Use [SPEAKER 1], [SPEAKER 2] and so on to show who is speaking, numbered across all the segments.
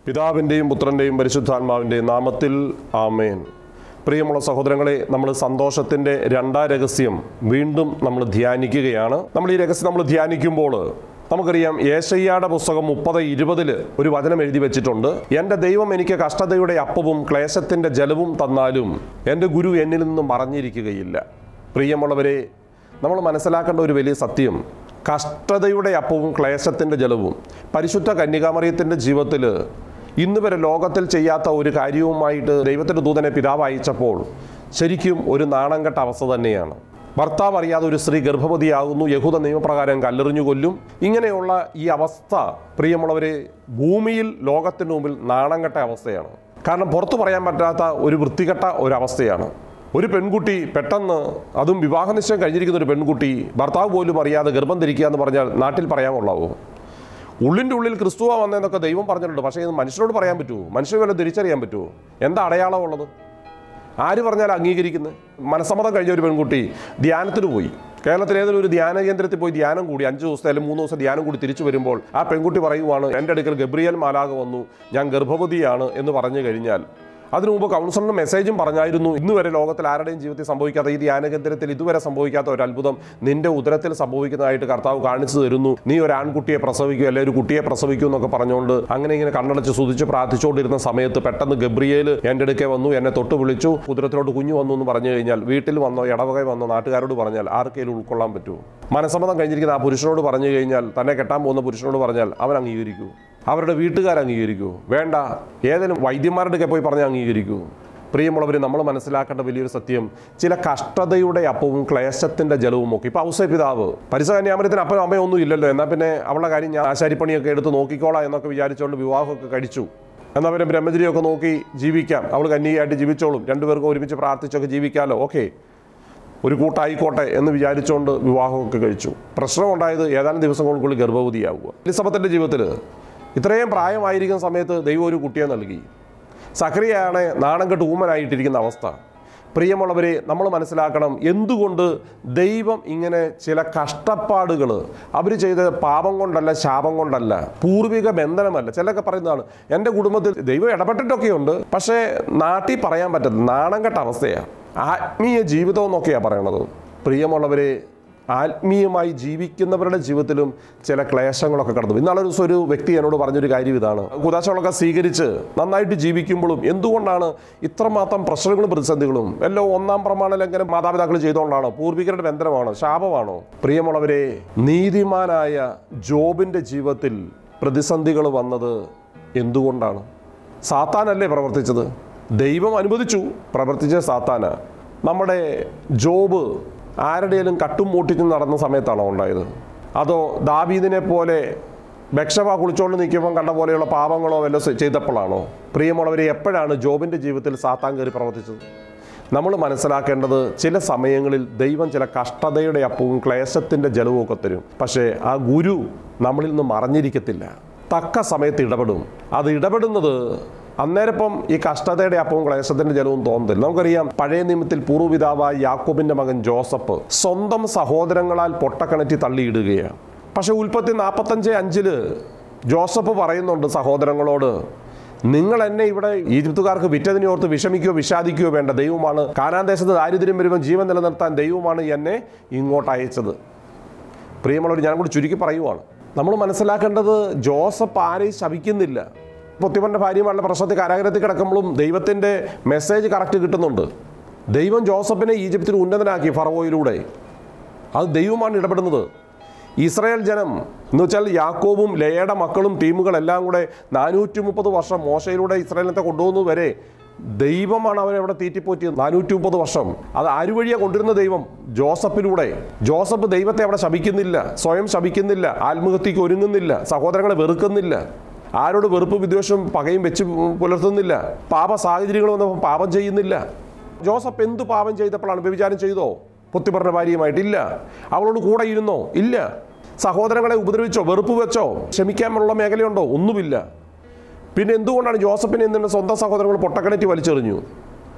[SPEAKER 1] പിതാവിൻ്റെയും പുത്രൻ്റെയും പരിശുദ്ധാത്മാവിൻ്റെയും നാമത്തിൽ ആമേൻ പ്രിയമുള്ള സഹോദരങ്ങളെ നമ്മൾ സന്തോഷത്തിൻ്റെ രണ്ടാം രഹസ്യം വീണ്ടും നമ്മൾ ധ്യാനിക്കുകയാണ് നമ്മൾ ഈ രഹസ്യം നമ്മൾ ധ്യാനിക്കുമ്പോൾ നമുക്കറിയാം ഏശയ്യാടെ പുസ്തകം മുപ്പത് ഇരുപതിൽ ഒരു വചനം എഴുതി വെച്ചിട്ടുണ്ട് എൻ്റെ ദൈവം എനിക്ക് കഷ്ടതയുടെ അപ്പവും ക്ലേശത്തിൻ്റെ ജലവും തന്നാലും എൻ്റെ ഗുരു എന്നിൽ നിന്നും മറഞ്ഞിരിക്കുകയില്ല പ്രിയമുള്ളവരെ നമ്മൾ മനസ്സിലാക്കേണ്ട ഒരു വലിയ സത്യം കഷ്ടതയുടെ അപ്പവും ക്ലേശത്തിൻ്റെ ജലവും പരിശുദ്ധ കന്യകാമറിയത്തിൻ്റെ ജീവിതത്തിൽ ഇന്ന് വരെ ലോകത്തിൽ ചെയ്യാത്ത ഒരു കാര്യവുമായിട്ട് ദൈവത്തിൻ്റെ ദൂതനെ പിതാവ് അയച്ചപ്പോൾ ശരിക്കും ഒരു നാണം കെട്ട അവസ്ഥ തന്നെയാണ് ഭർത്താവ് അറിയാതെ ഒരു സ്ത്രീ ഗർഭവതിയാകുന്നു യഹൂദ നിയമപ്രകാരം കല്ലെറിഞ്ഞു കൊല്ലും ഇങ്ങനെയുള്ള ഈ അവസ്ഥ പ്രിയമുള്ളവരെ ഭൂമിയിൽ ലോകത്തിന് മുമ്പിൽ നാണം കെട്ട അവസ്ഥയാണ് കാരണം പുറത്തു പറയാൻ പറ്റാത്ത ഒരു വൃത്തികെട്ട ഒരവസ്ഥയാണ് ഒരു പെൺകുട്ടി പെട്ടെന്ന് അതും വിവാഹ നിശ്ചയം കഴിഞ്ഞിരിക്കുന്ന ഒരു പെൺകുട്ടി ഭർത്താവ് പോലും അറിയാതെ ഗർഭം ധരിക്കുക എന്ന് പറഞ്ഞാൽ നാട്ടിൽ പറയാമുള്ളാവോ ഉള്ളിൻ്റെ ഉള്ളിൽ ക്രിസ്തുവ വന്നതെന്നൊക്കെ ദൈവം പറഞ്ഞിട്ടുണ്ട് പക്ഷേ ഇത് മനുഷ്യരോട് പറയാൻ പറ്റുമോ മനുഷ്യന് വല്ല തിരിച്ചറിയാൻ പറ്റുമോ എന്താ അടയാളമുള്ളത് ആര് പറഞ്ഞാൽ അംഗീകരിക്കുന്നത് മനസ്സമ്മതം കഴിഞ്ഞ ഒരു പെൺകുട്ടി ധ്യാനത്തിന് പോയി കേരളത്തിൽ ഏതൊരു ഒരു ധ്യാന കേന്ദ്രത്തിൽ പോയി ധ്യാനം കൂടി അഞ്ച് ദിവസത്തെ അല്ലെങ്കിൽ മൂന്ന് ദിവസം ധ്യാനം കൂടി തിരിച്ചു വരുമ്പോൾ ആ പെൺകുട്ടി പറയുവാണ് എൻ്റെ അടുക്കൽ ഗബ്രിയൽ മാലാക വന്നു ഞാൻ ഗർഭവതിയാണ് എന്ന് പറഞ്ഞു കഴിഞ്ഞാൽ അതിനു മുമ്പ് കൗൺസിലറിന് മെസ്സേജും പറഞ്ഞായിരുന്നു ഇന്ന് വരെ ലോകത്തിൽ ആരുടെയും ജീവിതത്തിൽ സംഭവിക്കാത്ത ഈ ധ്യാന കേന്ദ്രത്തിൽ ഇതുവരെ സംഭവിക്കാത്ത ഒരു അത്ഭുതം നിന്റെ ഉദരത്തിൽ സംഭവിക്കുന്നതായിട്ട് കർത്താവ് കാണിച്ചു തരുന്നു നീ ഒരു ആൺകുട്ടിയെ പ്രസവിക്കുക അല്ലെങ്കിൽ ഒരു കുട്ടിയെ പ്രസവിക്കൂ എന്നൊക്കെ പറഞ്ഞുകൊണ്ട് അങ്ങനെ ഇങ്ങനെ കണ്ണടച്ച് സുതിച്ച് പ്രാർത്ഥിച്ചുകൊണ്ടിരുന്ന സമയത്ത് പെട്ടെന്ന് ഗബ്രിയേൽ എൻ്റെ അടുക്കെ വന്നു എന്നെ തൊട്ട് വിളിച്ചു ഉദരത്തിലോട്ട് കുഞ്ഞു വന്നു എന്ന് പറഞ്ഞു കഴിഞ്ഞാൽ വീട്ടിൽ വന്നോ ഇടവകை വന്നോ നാട്ടുകാരോട് പറഞ്ഞാൽ ആർക്കെങ്കിലും ഉൾക്കൊള്ളാൻ പറ്റുമോ മനസ്സമ്മതം കഴിഞ്ഞിരിക്കുന്ന ആ പുരുഷനോട് പറഞ്ഞു കഴിഞ്ഞാൽ തന്നെ കെട്ടാൻ പോകുന്ന പുരുഷനോട് പറഞ്ഞാൽ അവൻ അംഗീകരിക്കൂ അവരുടെ വീട്ടുകാർ അംഗീകരിക്കൂ വേണ്ട ഏതെങ്കിലും വൈദ്യന്മാരുടെ ഒക്കെ പോയി പറഞ്ഞ് അംഗീകരിക്കൂ പ്രിയമുള്ളവർ നമ്മൾ മനസ്സിലാക്കേണ്ട വലിയൊരു സത്യം ചില കഷ്ടതയുടെ അപ്പവും ക്ലേശത്തിന്റെ ജലവും ഒക്കെ ഇപ്പൊ ഔസേ പിതാവ് പരിസകന്യാമരത്തിന് അപ്പനും അമ്മയും ഒന്നും ഇല്ലല്ലോ എന്നാൽ പിന്നെ അവളുടെ കാര്യം ഞാൻ ആശാരിപ്പണിയൊക്കെ എടുത്ത് നോക്കിക്കോളാം എന്നൊക്കെ വിചാരിച്ചുകൊണ്ട് വിവാഹമൊക്കെ കഴിച്ചു എന്നാൽ പിന്നെ ബ്രഹ്മചര്യമൊക്കെ നോക്കി ജീവിക്കാം അവൾ കന്യകയായിട്ട് ജീവിച്ചോളും രണ്ടുപേർക്കും ഒരുമിച്ച് പ്രാർത്ഥിച്ചൊക്കെ ജീവിക്കാമല്ലോ ഓക്കെ ഒരു കൂട്ടായിക്കോട്ടെ എന്ന് വിചാരിച്ചുകൊണ്ട് വിവാഹമൊക്കെ കഴിച്ചു പ്രശ്നമുണ്ടായത് ഏതാനും ദിവസങ്ങൾക്കുള്ളിൽ ഗർഭവതിയാവുക എലിസബത്തിൻ്റെ ജീവിതത്തിൽ ഇത്രയും പ്രായമായിരിക്കുന്ന സമയത്ത് ദൈവം ഒരു കുട്ടിയെ നൽകി സക്രിയയാണ് നാണം കെട്ട് ഊമനായിട്ടിരിക്കുന്ന അവസ്ഥ പ്രിയമുള്ളവരെ നമ്മൾ മനസ്സിലാക്കണം എന്തുകൊണ്ട് ദൈവം ഇങ്ങനെ ചില കഷ്ടപ്പാടുകൾ അവർ ചെയ്ത പാപം കൊണ്ടല്ല ശാപം കൊണ്ടല്ല പൂർവിക ബന്ധനമല്ല ചിലരൊക്കെ പറയുന്നതാണ് എൻ്റെ കുടുംബത്തിൽ ദൈവം ഇടപെട്ടിട്ടൊക്കെയുണ്ട് പക്ഷേ നാട്ടിൽ പറയാൻ പറ്റത്തില്ല നാണം കെട്ട അവസ്ഥയാണ് ആത്മീയ ജീവിതം എന്നൊക്കെയാണ് പറയണത് പ്രിയമുള്ളവരെ ആത്മീയമായി ജീവിക്കുന്നവരുടെ ജീവിതത്തിലും ചില ക്ലേശങ്ങളൊക്കെ കടന്നു ഇന്നാളെ ഒരു ദിവസം ഒരു വ്യക്തി എന്നോട് പറഞ്ഞൊരു കാര്യം ഇതാണ് കുതാശകളൊക്കെ സ്വീകരിച്ച് നന്നായിട്ട് ജീവിക്കുമ്പോഴും എന്തുകൊണ്ടാണ് ഇത്രമാത്രം പ്രശ്നങ്ങളും പ്രതിസന്ധികളും എല്ലാം ഒന്നാം പ്രമാണ ലംഘനം മാതാപിതാക്കൾ ചെയ്തുകൊണ്ടാണോ പൂർവികരുടെ ബന്ധനമാണോ ശാപമാണോ പ്രിയമുള്ളവരെ നീതിമാനായ ജോബിൻ്റെ ജീവിതത്തിൽ പ്രതിസന്ധികൾ വന്നത് എന്തുകൊണ്ടാണ് സാത്താനല്ലേ പ്രവർത്തിച്ചത് ദൈവം അനുവദിച്ചു പ്രവർത്തിച്ച സാത്താന നമ്മുടെ ജോബ് ആരുടെയും കട്ടും മൂട്ടിച്ചും നടന്ന സമയത്താണോ ഉണ്ടായത് അതോ ദാവീദിനെ പോലെ ബക്ഷവ കുളിച്ചോണ്ട് നിൽക്കുമ്പോൾ കണ്ട പോലെയുള്ള പാപങ്ങളോ വല്ല ചെയ്തപ്പോഴാണോ പ്രിയമുള്ളവരെ എപ്പോഴാണ് ജോബിൻ്റെ ജീവിതത്തിൽ സാത്താൻ കയറി പ്രവർത്തിച്ചത് നമ്മൾ മനസ്സിലാക്കേണ്ടത് ചില സമയങ്ങളിൽ ദൈവം ചില കഷ്ടതയുടെ അപ്പവും ക്ലേശത്തിൻ്റെ ജലവും ഒക്കെ തരും പക്ഷേ ആ ഗുരു നമ്മളിൽ നിന്ന് മറഞ്ഞിരിക്കത്തില്ല തക്ക സമയത്ത് ഇടപെടും അത് ഇടപെടുന്നത് അന്നേരപ്പം ഈ കഷ്ടതയുടെ അപ്പവും ക്ലേശത്തിന്റെ ജലവും തോന്നത്തില്ല നമുക്കറിയാം പഴയ നിയമത്തിൽ പൂർവ്വപിതാവായ യാക്കോബിന്റെ മകൻ ജോസഫ് സ്വന്തം സഹോദരങ്ങളാൽ പൊട്ടക്കിണറ്റി തള്ളിയിടുകയാണ് പക്ഷെ ഉൽപ്പത്തി നാൽപ്പത്തഞ്ച് അഞ്ചില് ജോസഫ് പറയുന്നുണ്ട് സഹോദരങ്ങളോട് നിങ്ങൾ എന്നെ ഇവിടെ ഈജിപ്തുകാർക്ക് വിറ്റതിനെ ഓർത്ത് വിഷമിക്കുകയോ വിഷാദിക്കുകയോ വേണ്ട ദൈവമാണ് കാനാൻ ദേശത്ത് ദാരിദ്ര്യം വരുമ്പോൾ ജീവൻ നിലനിർത്താൻ ദൈവമാണ് എന്നെ ഇങ്ങോട്ട് അയച്ചത് പ്രിയമുള്ളവർ ഞാൻ കൂടി ചുരുക്കി പറയുവാണ് നമ്മൾ മനസ്സിലാക്കേണ്ടത് ജോസഫ് ആരെയും ശപിക്കുന്നില്ല പൊത്തിമൻ്റെ ഭാര്യയുമായുള്ള പ്രശ്നത്തിൽ കാരാഗ്രഹത്തിൽ കിടക്കുമ്പോഴും ദൈവത്തിൻ്റെ മെസ്സേജ് കറക്റ്റ് കിട്ടുന്നുണ്ട് ദൈവം ജോസഫിനെ ഈജിപ്തിൽ ഉന്നതനാക്കി ഫറവോയിലൂടെ അത് ദൈവമാണ് ഇടപെടുന്നത് ഇസ്രായേൽ ജനം എന്ന് വെച്ചാൽ യാക്കോബും ലയയുടെ മക്കളും ടീമുകളെല്ലാം കൂടെ നാനൂറ്റി മുപ്പത് വർഷം മോശയിലൂടെ ഇസ്രായേലിനത്തെ കൊണ്ടുപോകുന്നത് വരെ ദൈവമാണ് അവരെ അവിടെ തീറ്റിപ്പോറ്റിയത് നാനൂറ്റി മുപ്പത് വർഷം അത് ആരു വഴിയാ കൊണ്ടിരുന്ന ദൈവം ജോസഫിലൂടെ ജോസഫ് ദൈവത്തെ അവിടെ ശപിക്കുന്നില്ല സ്വയം ശപിക്കുന്നില്ല ആത്മഹത്യക്ക് ഒരുങ്ങുന്നില്ല സഹോദരങ്ങളെ വെറുക്കുന്നില്ല ആരോട് വെറുപ്പ് വിദ്വേഷവും പകയും വെച്ച് പുലർത്തുന്നില്ല പാപ സാഹചര്യങ്ങൾ വന്നപ്പോൾ പാപം ചെയ്യുന്നില്ല ജോസഫ് എന്ത് പാപം ചെയ്തപ്പോഴാണ് വ്യഭിചാരം ചെയ്തോ പൊത്തിപ്പറഞ്ഞ ഭാര്യയുമായിട്ടില്ല അവളോട് കൂടെ ഇരുന്നോ ഇല്ല സഹോദരങ്ങളെ ഉപദ്രവിച്ചോ വെറുപ്പ് വെച്ചോ ക്ഷമിക്കാനുള്ള മേഖലയുണ്ടോ ഒന്നുമില്ല പിന്നെ എന്തുകൊണ്ടാണ് ജോസഫിനെ എന്തിനാണ് സ്വന്തം സഹോദരങ്ങൾ പൊട്ടക്കിണറ്റി വലിച്ചെറിഞ്ഞു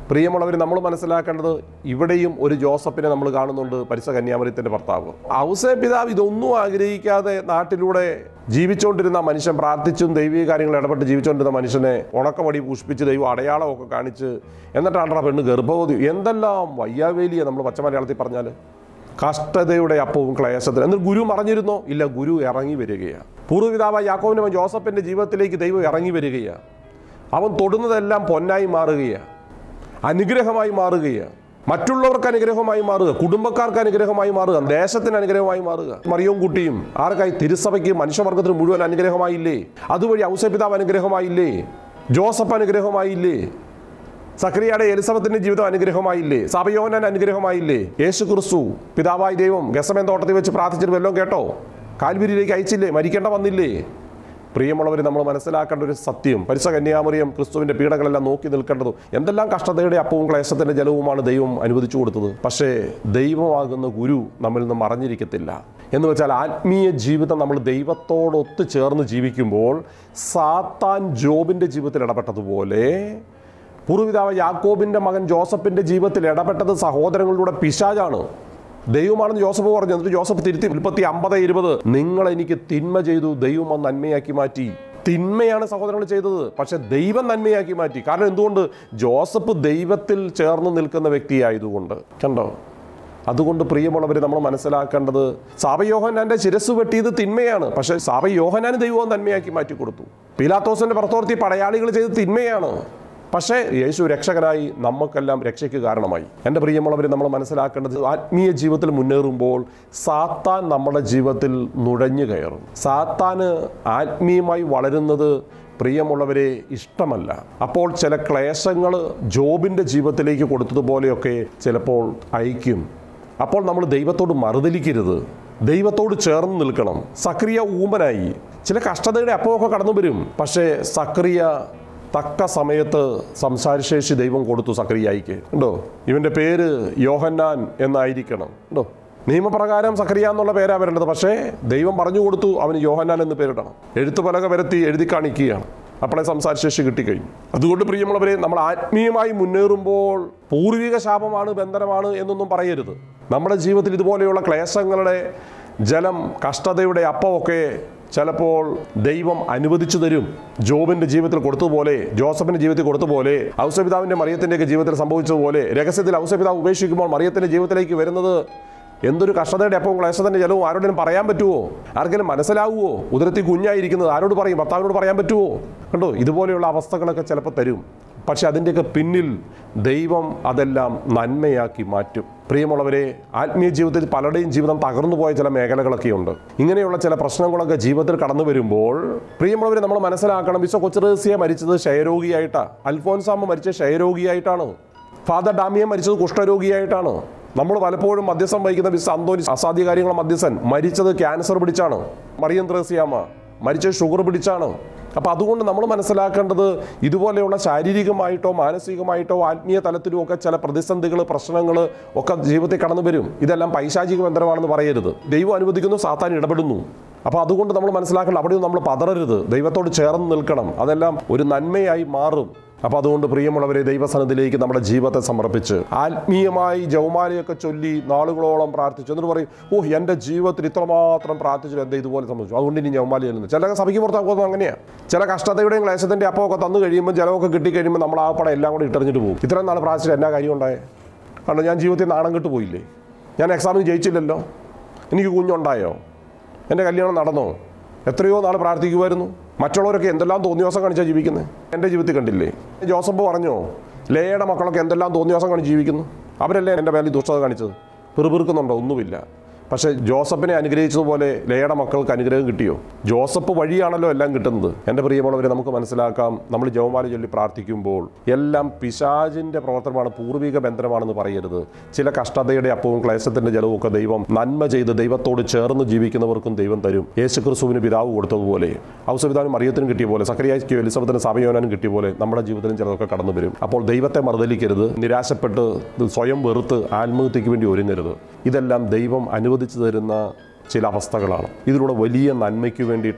[SPEAKER 1] പ്രിയമുള്ളവർ നമ്മൾ മനസ്സിലാക്കേണ്ടത് ഇവിടെയും ഒരു ജോസഫിനെ നമ്മൾ കാണുന്നുണ്ട് പരിസ കന്യാമറിയത്തിന്റെ ഭർത്താവ് ഔസേ പിതാവ് ഇതൊന്നും ആഗ്രഹിക്കാതെ നാട്ടിലൂടെ ജീവിച്ചുകൊണ്ടിരുന്ന മനുഷ്യൻ പ്രാർത്ഥിച്ചും ദൈവിക കാര്യങ്ങൾ ഇടപെട്ട് ജീവിച്ചുകൊണ്ടിരുന്ന മനുഷ്യനെ ഉണക്കമടി പുഷ്പിച്ച് ദൈവം അടയാളമൊക്കെ കാണിച്ച് എന്നിട്ടാണ് ആ പെണ്ണ് ഗർഭവതി എന്തെല്ലാം വയ്യാവേലിയെ നമ്മൾ പച്ച മലയാളത്തിൽ പറഞ്ഞാൽ കഷ്ടതയുടെ അപ്പവും ക്ലേശത്തിന് എന്നിട്ട് ഗുരു മറഞ്ഞിരുന്നോ ഇല്ല ഗുരു ഇറങ്ങി വരികയാണ് പൂർവ്വപിതാവായ യാക്കോവിന്റെ മകൻ ജോസഫിന്റെ ജീവിതത്തിലേക്ക് ദൈവം ഇറങ്ങി വരികയാണ് അവൻ തൊടുന്നതെല്ലാം പൊന്നായി മാറുകയാണ് അനുഗ്രഹമായി മാറുകയാണ് മറ്റുള്ളവർക്ക് അനുഗ്രഹമായി മാറുക കുടുംബക്കാർക്ക് അനുഗ്രഹമായി മാറുക ദേശത്തിന് അനുഗ്രഹമായി മാറുക മറിയവും കുട്ടിയും ആർക്കായി തിരുസഭയ്ക്ക് മനുഷ്യവർഗത്തിന് മുഴുവൻ അനുഗ്രഹമായില്ലേ അതുവഴി ഔസപിതാവ് അനുഗ്രഹമായില്ലേ ജോസഫ് അനുഗ്രഹമായില്ലേ സക്രിയയുടെ എലിസബത്തിന്റെ ജീവിതം അനുഗ്രഹമായില്ലേ സഭയോനൻ അനുഗ്രഹമായില്ലേ യേശു ക്രിസ്തു പിതാവായി ദൈവം ഗസമേൻ തോട്ടത്തിൽ വെച്ച് പ്രാർത്ഥിച്ചിട്ട് വല്ലതും കേട്ടോ കാൽവിരിയിലേക്ക് അയച്ചില്ലേ മരിക്കേണ്ട വന്നില്ലേ പ്രിയമുള്ളവർ നമ്മൾ മനസ്സിലാക്കേണ്ട ഒരു സത്യം പരിസ കന്യാമറിയം ക്രിസ്തുവിന്റെ പീഡകളെല്ലാം നോക്കി നിൽക്കേണ്ടതും എന്തെല്ലാം കഷ്ടതയുടെ അപ്പവും ക്ലേശത്തിന്റെ ജലവുമാണ് ദൈവം അനുവദിച്ചു കൊടുത്തത് പക്ഷേ ദൈവമാകുന്ന ഗുരു നമ്മിൽ നിന്ന് മറഞ്ഞിരിക്കത്തില്ല എന്ന് വെച്ചാൽ ആത്മീയ ജീവിതം നമ്മൾ ദൈവത്തോടൊത്ത് ചേർന്ന് ജീവിക്കുമ്പോൾ സാത്താൻ ജോബിന്റെ ജീവിതത്തിൽ ഇടപെട്ടതുപോലെ പൂർവ്വപിതാവ് യാക്കോബിന്റെ മകൻ ജോസഫിന്റെ ജീവിതത്തിൽ ഇടപെട്ടത് സഹോദരങ്ങളിലൂടെ പിശാജാണ് ദൈവമാണെന്ന് ജോസഫ് പറഞ്ഞു എന്നിട്ട് ജോസഫ് തിരുത്തി ഉൽപ്പത്തി അമ്പത് ഇരുപത് നിങ്ങൾ എനിക്ക് തിന്മ ചെയ്തു ദൈവം അത് നന്മയാക്കി മാറ്റി തിന്മയാണ് സഹോദരങ്ങൾ ചെയ്തത് പക്ഷെ ദൈവം നന്മയാക്കി മാറ്റി കാരണം എന്തുകൊണ്ട് ജോസഫ് ദൈവത്തിൽ ചേർന്ന് നിൽക്കുന്ന വ്യക്തിയായതുകൊണ്ട് കണ്ടോ അതുകൊണ്ട് പ്രിയമുള്ളവർ നമ്മൾ മനസ്സിലാക്കേണ്ടത് സാബയോഹനാന്റെ ശിരസ് വെട്ടിയത് തിന്മയാണ് പക്ഷെ സാബയോഹനാന് ദൈവം നന്മയാക്കി മാറ്റി കൊടുത്തു പീലാത്തോസിന്റെ പുറത്തോർത്തി പടയാളികൾ ചെയ്ത് തിന്മയാണ് പക്ഷേ യേശു രക്ഷകനായി നമുക്കെല്ലാം രക്ഷയ്ക്ക് കാരണമായി എൻ്റെ പ്രിയമുള്ളവർ നമ്മൾ മനസ്സിലാക്കേണ്ടത് ആത്മീയ ജീവിതത്തിൽ മുന്നേറുമ്പോൾ സാത്താൻ നമ്മുടെ ജീവിതത്തിൽ നുഴഞ്ഞു കയറും സാത്താന് ആത്മീയമായി വളരുന്നത് പ്രിയമുള്ളവരെ ഇഷ്ടമല്ല അപ്പോൾ ചില ക്ലേശങ്ങൾ ജോബിൻ്റെ ജീവിതത്തിലേക്ക് കൊടുത്തതുപോലെയൊക്കെ ചിലപ്പോൾ അയക്കും അപ്പോൾ നമ്മൾ ദൈവത്തോട് മറുതലിക്കരുത് ദൈവത്തോട് ചേർന്ന് നിൽക്കണം സക്രിയ ഊമ്പനായി ചില കഷ്ടതയുടെ അപ്പമൊക്കെ കടന്നു വരും പക്ഷേ സക്രിയ തക്ക സമയത്ത് സംസാരശേഷി ദൈവം കൊടുത്തു സക്രിയായിക്ക് ഉണ്ടോ ഇവന്റെ പേര് യോഹന്നാൻ എന്നായിരിക്കണം ഉണ്ടോ നിയമപ്രകാരം സക്രിയ എന്നുള്ള പേരാ വരേണ്ടത് പക്ഷേ ദൈവം പറഞ്ഞു കൊടുത്തു അവന് യോഹന്നാൻ എന്ന് പേരിടണം എഴുത്തു പലക വരത്തി എഴുതി കാണിക്കുകയാണ് അപ്പോഴേ സംസാരശേഷി കിട്ടിക്കഴിഞ്ഞു അതുകൊണ്ട് പ്രിയമുള്ളവരെ നമ്മൾ ആത്മീയമായി മുന്നേറുമ്പോൾ പൂർവിക ശാപമാണ് ബന്ധനമാണ് എന്നൊന്നും പറയരുത് നമ്മുടെ ജീവിതത്തിൽ ഇതുപോലെയുള്ള ക്ലേശങ്ങളുടെ ജലം കഷ്ടതയുടെ അപ്പമൊക്കെ ചിലപ്പോൾ ദൈവം അനുവദിച്ചു തരും ജോബിന്റെ ജീവിതത്തിൽ കൊടുത്തതുപോലെ ജോസഫിന്റെ ജീവിതത്തിൽ കൊടുത്തതുപോലെ ഔസപിതാവിന്റെ മറിയത്തിന്റെയൊക്കെ ജീവിതത്തിൽ സംഭവിച്ചതുപോലെ രഹസ്യത്തിൽ ഔസപിതാവ് ഉപേക്ഷിക്കുമ്പോൾ മറിയത്തിന്റെ ജീവിതത്തിലേക്ക് വരുന്നത് എന്തൊരു കഷ്ടതയുടെ അപ്പവും ക്ലേശത്തിന്റെ ജലവും ആരോടും പറയാൻ പറ്റുമോ ആർക്കെങ്കിലും മനസ്സിലാവുമോ ഉദരത്തിൽ കുഞ്ഞായിരിക്കുന്നത് ആരോട് പറയും ഭർത്താവിനോട് പറയാൻ പറ്റുമോ കണ്ടോ ഇതുപോലെയുള്ള അവസ്ഥകളൊക്കെ ചിലപ്പോൾ തരും പക്ഷെ അതിൻ്റെയൊക്കെ പിന്നിൽ ദൈവം അതെല്ലാം നന്മയാക്കി മാറ്റും പ്രിയമുള്ളവരെ ആത്മീയ ജീവിതത്തിൽ പലരുടെയും ജീവിതം തകർന്നു പോയ ചില മേഖലകളൊക്കെ ഉണ്ട് ഇങ്ങനെയുള്ള ചില പ്രശ്നങ്ങളൊക്കെ ജീവിതത്തിൽ കടന്നു വരുമ്പോൾ പ്രിയമുള്ളവരെ നമ്മൾ മനസ്സിലാക്കണം വിശ്വ കൊച്ചുറേസ്യ മരിച്ചത് ക്ഷയരോഗിയായിട്ടാണ് അൽഫോൻസാമ്മ മരിച്ച ക്ഷയരോഗിയായിട്ടാണ് ഫാദർ ഡാമിയ മരിച്ചത് കുഷ്ഠരോഗിയായിട്ടാണ് നമ്മൾ പലപ്പോഴും മധ്യസ്ഥം വഹിക്കുന്ന വിശ്വ അന്തോനി അസാധ്യ കാര്യങ്ങൾ മധ്യസ്ഥൻ മരിച്ചത് ക്യാൻസർ പിടിച്ചാണ് മറിയം ത്രേസ്യാമ്മ മരിച്ചത് ഷുഗർ പിടിച്ചാണ് അപ്പോൾ അതുകൊണ്ട് നമ്മൾ മനസ്സിലാക്കേണ്ടത് ഇതുപോലെയുള്ള ശാരീരികമായിട്ടോ മാനസികമായിട്ടോ ആത്മീയ തലത്തിലും ഒക്കെ ചില പ്രതിസന്ധികൾ പ്രശ്നങ്ങൾ ഒക്കെ ജീവിതത്തിൽ കടന്നു വരും ഇതെല്ലാം പൈശാചിക ബന്ധനമാണെന്ന് പറയരുത് ദൈവം അനുവദിക്കുന്നു സാത്താൻ ഇടപെടുന്നു അപ്പോൾ അതുകൊണ്ട് നമ്മൾ മനസ്സിലാക്കണം അവിടെയും നമ്മൾ പതറരുത് ദൈവത്തോട് ചേർന്ന് നിൽക്കണം അതെല്ലാം ഒരു നന്മയായി മാറും അപ്പോൾ അതുകൊണ്ട് പ്രിയമുള്ളവരെ ദൈവസനത്തിലേക്ക് നമ്മുടെ ജീവിതത്തെ സമർപ്പിച്ച് ആത്മീയമായി ജൗമാലയൊക്കെ ചൊല്ലി നാളുകളോളം പ്രാർത്ഥിച്ചു എന്നിട്ട് പറയും ഓ എൻ്റെ ജീവിതത്തിൽ ഇത്രമാത്രം പ്രാർത്ഥിച്ചു എന്താ ഇതുപോലെ സംഭവിച്ചു അതുകൊണ്ട് ഇനി ജൗമാല ചെല്ലുന്നു ചില സഭയ്ക്ക് പുറത്താക്കുന്നത് അങ്ങനെയാണ് ചില കഷ്ടതയുടെയും ക്ലേശത്തിൻ്റെ അപ്പമൊക്കെ തന്നു കഴിയുമ്പോൾ ജലമൊക്കെ കിട്ടിക്കഴിയുമ്പോൾ നമ്മൾ ആ പടം എല്ലാം കൂടെ ഇട്ടെറിഞ്ഞിട്ട് പോകും ഇത്രയും നാൾ പ്രാർത്ഥിച്ചിട്ട് എന്നാ കാര്യം ഉണ്ടായേ കാരണം ഞാൻ ജീവിതത്തിൽ നാണം കെട്ട് പോയില്ലേ ഞാൻ എക്സാമിന് ജയിച്ചില്ലല്ലോ എനിക്ക് കുഞ്ഞുണ്ടായോ എൻ്റെ കല്യാണം നടന്നോ എത്രയോ നാൾ പ്രാർത്ഥിക്കുമായിരുന്നു മറ്റുള്ളവരൊക്കെ എന്തെല്ലാം തോന്നിവാസം കാണിച്ചാൽ ജീവിക്കുന്നത് എൻ്റെ ജീവിതത്തിൽ കണ്ടില്ലേ ജോസഫ് പറഞ്ഞോ ലേയുടെ മക്കളൊക്കെ എന്തെല്ലാം തോന്നിവാസം കാണിച്ച് ജീവിക്കുന്നു അവരല്ലേ എൻ്റെ മേലിൽ ദുഷ്ടത കാണിച്ചത് പിറുപിറുക്കുന്നുണ്ടോ ഒന്നുമില്ല പക്ഷേ ജോസഫിനെ അനുഗ്രഹിച്ചതുപോലെ ലേയുടെ മക്കൾക്ക് അനുഗ്രഹം കിട്ടിയോ ജോസഫ് വഴിയാണല്ലോ എല്ലാം കിട്ടുന്നത് എൻ്റെ പ്രിയമുള്ളവരെ നമുക്ക് മനസ്സിലാക്കാം നമ്മൾ ജവമാല ചൊല്ലി പ്രാർത്ഥിക്കുമ്പോൾ എല്ലാം പിശാചിൻ്റെ പ്രവർത്തനമാണ് പൂർവിക ബന്ധനമാണെന്ന് പറയരുത് ചില കഷ്ടതയുടെ അപ്പവും ക്ലേശത്തിൻ്റെ ജലവും ഒക്കെ ദൈവം നന്മ ചെയ്ത് ദൈവത്തോട് ചേർന്ന് ജീവിക്കുന്നവർക്കും ദൈവം തരും യേശു ക്രിസ്തുവിന് പിതാവ് കൊടുത്തതുപോലെ ഔസപിതാവിനും മറിയത്തിനും കിട്ടിയ പോലെ സക്രിയായ്ക്കും എലിസബത്തിനും സഭയോനാനും കിട്ടിയ പോലെ നമ്മുടെ ജീവിതത്തിലും ചിലതൊക്കെ കടന്നു വരും അപ്പോൾ ദൈവത്തെ മറുതലിക്കരുത് നിരാശപ്പെട്ട് സ്വയം വെറുത്ത് ആത്മഹത്യക്ക് വേണ്ടി ഒരുങ്ങരുത് ഇതെല്ലാം ദൈവം അനുവദിച്ചു തരുന്ന ചില അവസ്ഥകളാണ് ഇതിലൂടെ വലിയ നന്മയ്ക്ക് വേണ്ടിയിട്ടാണ്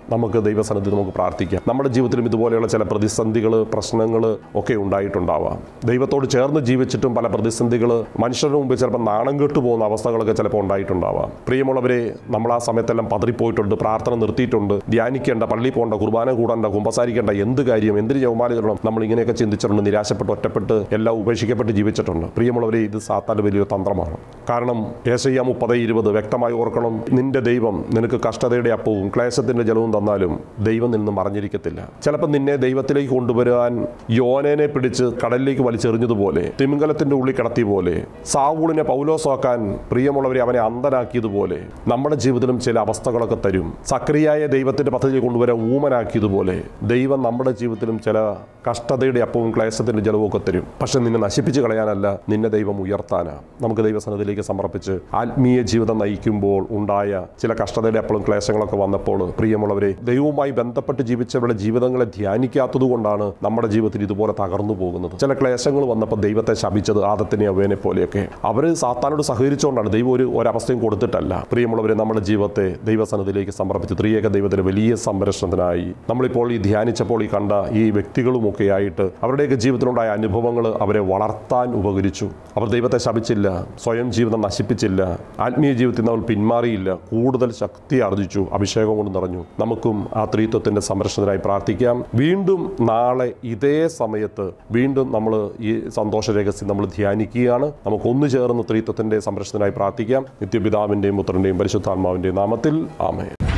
[SPEAKER 1] നമുക്ക് ദൈവസന്നിധി നമുക്ക് പ്രാർത്ഥിക്കാം നമ്മുടെ ജീവിതത്തിലും ഇതുപോലെയുള്ള ചില പ്രതിസന്ധികൾ പ്രശ്നങ്ങൾ ഒക്കെ ഉണ്ടായിട്ടുണ്ടാവാം ദൈവത്തോട് ചേർന്ന് ജീവിച്ചിട്ടും പല പ്രതിസന്ധികൾ മനുഷ്യരുടെ മുമ്പിൽ ചിലപ്പോൾ നാണം കെട്ടു പോകുന്ന അവസ്ഥകളൊക്കെ ചിലപ്പോൾ ഉണ്ടായിട്ടുണ്ടാവാം പ്രിയമുള്ളവരെ നമ്മൾ ആ സമയത്തെല്ലാം പതറിപ്പോയിട്ടുണ്ട് പ്രാർത്ഥന നിർത്തിയിട്ടുണ്ട് ധ്യാനിക്കേണ്ട പള്ളി പോകേണ്ട കുർബാന കൂടേണ്ട കുമ്പസാരിക്കേണ്ട എന്ത് കാര്യം എന്തിന് ജവമാല ചൊല്ലണം നമ്മൾ ഇങ്ങനെയൊക്കെ ചിന്തിച്ചിട്ടുണ്ട് നിരാശപ്പെട്ട് ഒറ്റപ്പെട്ട് എല്ലാം ഉപേക്ഷിക്കപ്പെട്ട് ജീവിച്ചിട്ടുണ്ട് പ്രിയമുള്ളവരെ ഇത് സാത്താൻ്റെ വലിയൊരു തന്ത്രമാണ് കാരണം ഏശയ്യ മുപ്പത് ഇരുപത് വ്യക്തമായി ഓർക്കണം നിന്റെ ദൈവം നിനക്ക് കഷ്ടതയുടെ അപ്പവും ക്ലേശത്തിന്റെ ജലവും തന്നാലും ദൈവം നിന്ന് മറഞ്ഞിരിക്കത്തില്ല ചിലപ്പോൾ നിന്നെ ദൈവത്തിലേക്ക് കൊണ്ടുവരാൻ യോനേനെ പിടിച്ച് കടലിലേക്ക് വലിച്ചെറിഞ്ഞതുപോലെ തിമിംഗലത്തിന്റെ ഉള്ളിൽ കിടത്തിയ പോലെ സാവൂളിനെ പൗലോസാക്കാൻ പ്രിയമുള്ളവരെ അവനെ അന്ധനാക്കിയതുപോലെ നമ്മുടെ ജീവിതത്തിലും ചില അവസ്ഥകളൊക്കെ തരും സക്രിയായ ദൈവത്തിന്റെ പദ്ധതി കൊണ്ടുവരാൻ ഊമനാക്കിയതുപോലെ ദൈവം നമ്മുടെ ജീവിതത്തിലും ചില കഷ്ടതയുടെ അപ്പവും ക്ലേശത്തിന്റെ ജലവും ഒക്കെ തരും പക്ഷെ നിന്നെ നശിപ്പിച്ച് കളയാനല്ല നിന്നെ ദൈവം ഉയർത്താനാ നമുക്ക് ദൈവസന്നതിലേക്ക് സമർപ്പിച്ച് ആത്മീയ ജീവിതം നയിക്കുമ്പോൾ ഉണ്ടായ ചില കഷ്ടതയുടെ അപ്പോഴും ക്ലേശങ്ങളൊക്കെ വന്നപ്പോൾ പ്രിയമുള്ളവരെ ദൈവവുമായി ബന്ധപ്പെട്ട് ജീവിച്ചവരുടെ ജീവിതങ്ങളെ ധ്യാനിക്കാത്തത് കൊണ്ടാണ് നമ്മുടെ ജീവിതത്തിൽ ഇതുപോലെ തകർന്നു പോകുന്നത് ചില ക്ലേശങ്ങൾ വന്നപ്പോൾ ദൈവത്തെ ശപിച്ചത് ആദത്തിനെ അവനെ പോലെയൊക്കെ അവർ സാത്താനോട് സഹകരിച്ചുകൊണ്ടാണ് ദൈവം ഒരു ഒരവസ്ഥയും കൊടുത്തിട്ടല്ല പ്രിയമുള്ളവരെ നമ്മുടെ ജീവിതത്തെ ദൈവസന്നതിലേക്ക് സമർപ്പിച്ച് ത്രിയേക ദൈവത്തിന്റെ വലിയ സംരക്ഷണത്തിനായി നമ്മളിപ്പോൾ ഈ ധ്യാനിച്ചപ്പോൾ ഈ കണ്ട ഈ വ്യക്തികളുമൊക്കെ ആയിട്ട് അവരുടെയൊക്കെ ജീവിതത്തിലുണ്ടായ അനുഭവങ്ങൾ അവരെ വളർത്താൻ ഉപകരിച്ചു അവർ ദൈവത്തെ ശപിച്ചില്ല സ്വയം ജീവിതം നശിപ്പിച്ചില്ല ആത്മീയ ജീവിതത്തിൽ നമ്മൾ പിന്മാറിയില്ല കൂടുതൽ ശക്തി ആർജിച്ചു അഭിഷേകം കൊണ്ട് നിറഞ്ഞു നമുക്കും ആ ത്രീത്വത്തിന്റെ സംരക്ഷണത്തിനായി പ്രാർത്ഥിക്കാം വീണ്ടും നാളെ ഇതേ സമയത്ത് വീണ്ടും നമ്മൾ ഈ സന്തോഷ രഹസ്യം നമ്മൾ ധ്യാനിക്കുകയാണ് നമുക്ക് ഒന്നു ചേർന്ന് ത്രീത്വത്തിന്റെ സംരക്ഷണത്തിനായി പ്രാർത്ഥിക്കാം നിത്യപിതാവിന്റെയും പുത്രന്റെയും പരിശുദ്ധാത്മാവിന്റെയും നാമത്തിൽ ആമേ